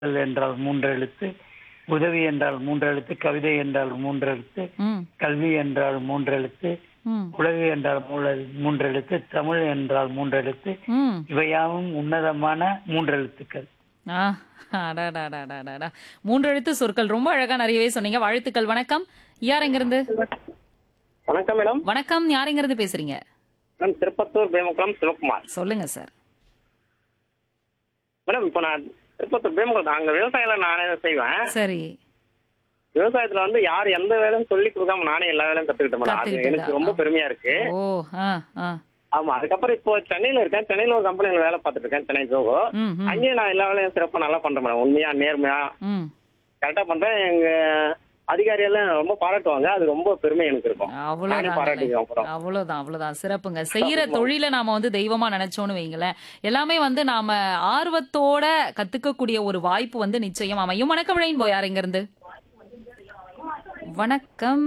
கல் என்றால் மூன்று எழுத்து உதவி என்றால் மூன்று எழுத்து கவிதை என்றால் மூன்று எழுத்து ம் கல்வி என்றால் மூன்று எழுத்து ம் உலகு என்றால் மூல- மூன்று எழுத்து தமிழ் என்றால் மூன்று எழுத்து ம் இவையாவும் உன்னதமான மூன்று எழுத்துக்கள் ஆ அடாடாடாடாடாடா மூன்று எழுத்து சொற்கள் ரொம்ப அழகா நிறையவே சொன்னீங்க வாழ்த்துக்கள் வணக்கம் யார் எங்கிருந்து வணக்கம் மேடம் வணக்கம் யார் எங்கிருந்து பேசுறீங்க மேடம் திருப்பத்தூர் பேமக்குளம் சிவகுமார் சொல்லுங்க சார் மேடம் இப்போ நான் திருப்பத்தூர் பேமக்குளம் அங்க விவசாயம் நானே தான் செய்வேன் சரி விவசாயத்துல வந்து யார் எந்த வேலையும் சொல்லி கொடுக்காம நானே எல்லா வேலையும் கத்துக்கிட்டேன் மேடம் அது கத்துக்கிட்டதா? எனக்கு ரொம்ப பெருமையா இருக்கு ஓ ஆ ஆ ஆமா அதுக்கப்புறம் இப்போ சென்னையில இருக்கேன் சென்னையில ஒரு கம்பெனில வேலை பார்த்துட்டு இருக்கேன் சென்னை ஜோகோ ம் ம் அங்கேயும் நான் எல்லா வேலையும் சிறப்பா நல்லா பண்றேன் மேடம் உண்மையா நேர்மையா ம் கரெக்டா பண்றேன் எங்க அதிகாரி எல்லாம் ரொம்ப பாராட்டுவாங்க அது ரொம்ப பெருமை எனக்கு இருக்கும் நானே அவ்வளவுதான் பாராட்டிக்குவேன் அப்புறம் அவ்வளவுதான் அவ்வளவுதான் சிறப்புங்க செய்யற தொழிலை நாம வந்து தெய்வமா நினைச்சோன்னு வைங்களேன் எல்லாமே வந்து நாம ஆர்வத்தோட கத்துக்கக்கூடிய ஒரு வாய்ப்பு வந்து நிச்சயம் அமையும் வணக்கம் ரெயின்போ யார் இங்க இருந்து வணக்கம்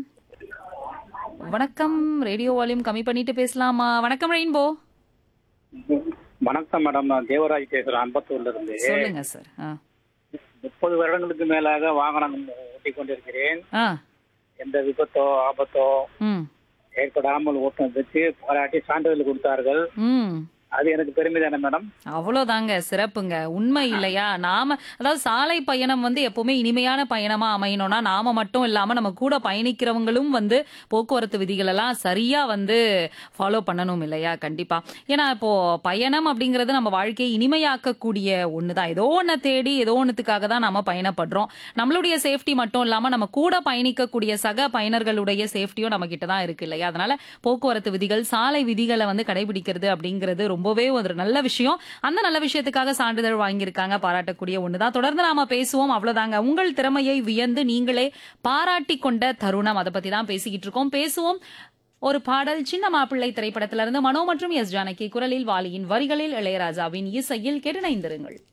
வணக்கம் ரேடியோ வால்யூம் கம்மி பண்ணிட்டு பேசலாமா வணக்கம் ரெயின்போ வணக்கம் மேடம் நான் தேவராஜ் பேசுறேன் அம்பத்தூர்ல இருந்து சொல்லுங்க சார் ஆ முப்பது வருடங்களுக்கு மேலாக வாகனம் ஓட்டிக் கொண்டிருக்கிறேன் ஆ எந்த விபத்தோ ஆபத்தோ ம் ஏற்படாமல் ஓட்டுனதுக்கு பாராட்டி சான்றிதழ் கொடுத்தார்கள் ம் அது எனக்கு பெருமை தானே மேடம் அவ்வளவுதாங்க சிறப்புங்க உண்மை இல்லையா நாம அதாவது சாலை பயணம் வந்து எப்பவுமே இனிமையான பயணமா அமையணும்னா நாம மட்டும் இல்லாம நம்ம கூட பயணிக்கிறவங்களும் வந்து போக்குவரத்து விதிகள் எல்லாம் சரியா வந்து ஃபாலோ பண்ணணும் இல்லையா கண்டிப்பா ஏன்னா இப்போ பயணம் அப்படிங்கிறது நம்ம வாழ்க்கையை இனிமையாக்கக்கூடிய ஒண்ணுதான் ஏதோ ஒண்ண தேடி ஏதோ ஒண்ணுத்துக்காக தான் நாம பயணப்படுறோம் நம்மளுடைய சேஃப்டி மட்டும் இல்லாம நம்ம கூட பயணிக்கக்கூடிய சக பயனர்களுடைய சேஃப்டியும் நம்ம கிட்ட தான் இருக்கு இல்லையா அதனால போக்குவரத்து விதிகள் சாலை விதிகளை வந்து கடைபிடிக்கிறது அப்படிங்கிறது ரொம்பவே ஒரு நல்ல விஷயம் அந்த நல்ல விஷயத்துக்காக சான்றிதழ் வாங்கியிருக்காங்க பாராட்டக்கூடிய ஒண்ணுதான் தொடர்ந்து நாம பேசுவோம் அவ்வளவுதாங்க உங்கள் திறமையை வியந்து நீங்களே பாராட்டி கொண்ட தருணம் அதை பத்தி தான் பேசிக்கிட்டு இருக்கோம் பேசுவோம் ஒரு பாடல் சின்ன மாப்பிள்ளை திரைப்படத்திலிருந்து மனோ மற்றும் எஸ் ஜானகி குரலில் வாலியின் வரிகளில் இளையராஜாவின் இசையில் கெடுநைந்திருங்கள்